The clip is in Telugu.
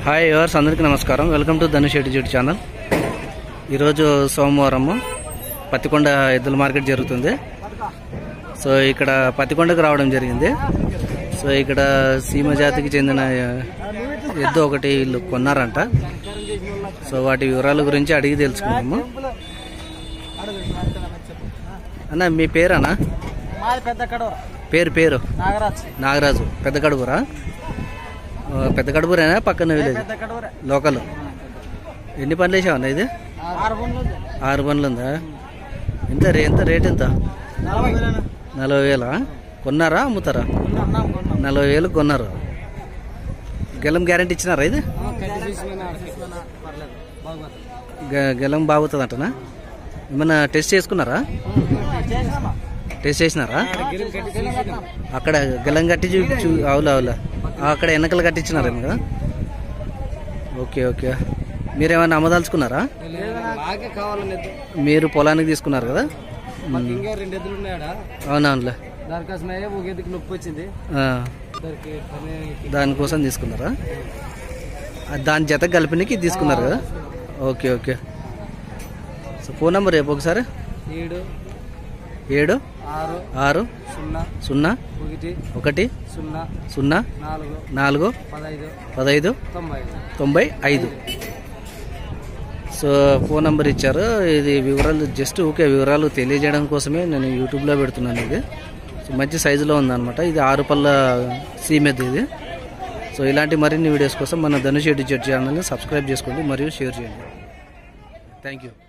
హాయ్ యువర్స్ అందరికీ నమస్కారం వెల్కమ్ టు ధనుష్ ఎడ్యుజెడ్ ఛానల్ ఈరోజు సోమవారము పత్తికొండ ఎద్దుల మార్కెట్ జరుగుతుంది సో ఇక్కడ పత్తికొండకు రావడం జరిగింది సో ఇక్కడ సీమ జాతికి చెందిన ఎద్దు ఒకటి వీళ్ళు కొన్నారంట సో వాటి వివరాల గురించి అడిగి తెలుసుకున్నాము అన్న మీ పేరన్నా మాది పెద్ద కడవ పేరు పేరు నాగరాజ్ నాగరాజు పెద్ద కడుపురా ఆ, పెద్ద కడుపురేనా పక్కన విలేజ్ పెద్ద కడవరే లోకల్ ఎన్ని పనులు వేసావన్నా ఇది ఆరు పనులు ఉంది. ఆరు పనులు ఉందా ఎంత రే ఎంత రేట్ ఎంత నలభై వేలు నలభై వేలా కొన్నారా అమ్ముతారా కొన్నాం కొన్నాం నలభై వేలు కొన్నారు గెలం గ్యారంటీ ఇచ్చినారా ఇది ఆ, కట్టి తీసుకున్నా, తీసుకున్నా, పర్లేదు బాగుపోతుంది. గ- గెలం బాగుతుంది అంటనా ఏమన్నా టెస్ట్ చేసుకున్నారా చేసినామా? టెస్ట్ చేసినారా గిన్నెలు కట్టి తీసుకున్నాం. అక్కడ గెలం కట్టి చూ చూ అవులా అవులా అక్కడ వెనకలు కట్టించినారేమో కదా ఓకే ఓకే మీరేమన్నా అమ్మదలుచుకున్నారా లేదన్నా, నాకే కావాలని ఎద్దు. మీరు పొలానికి తీసుకున్నారు కదా మాకు ఇంకా రెండు ఎద్దులు ఉన్నాయా అవునవునులే దానికోసమే ఒక ఎద్దుకి నొప్పి వచ్చింది ఆ, దానికి పని దానికోసం తీసుకున్నారా ఆ, దాని జత కలిపినకి తీసుకున్నారు కదా okay okay so phone number రేపు ఒకసారి ఏడు ఏడు ఆరు ఆరు సున్నా సున్నా ఒకటి ఒకటి సున్నా సున్నా నాలుగు నాలుగు పదహైదు పదహైదు తొంభై ఐదు తొంభై ఐదు సో ఫోన్ నెంబర్ ఇచ్చారు ఇది వివరాలు జస్ట్ ఓకే వివరాలు తెలియజేయడం కోసమే నేను యూట్యూబ్లో పెడుతున్నాను ఇది సో మంచి సైజులో ఉందన్నమాట ఇది ఆరు పళ్ళ సీమెద్ ఇది సో ఇలాంటి మరిన్ని వీడియోస్ కోసం మన ధనుష్ ఎడ్యుకేట్ ఛానల్ని సబ్స్క్రైబ్ చేసుకోండి మరియు షేర్ చేయండి థ్యాంక్ యూ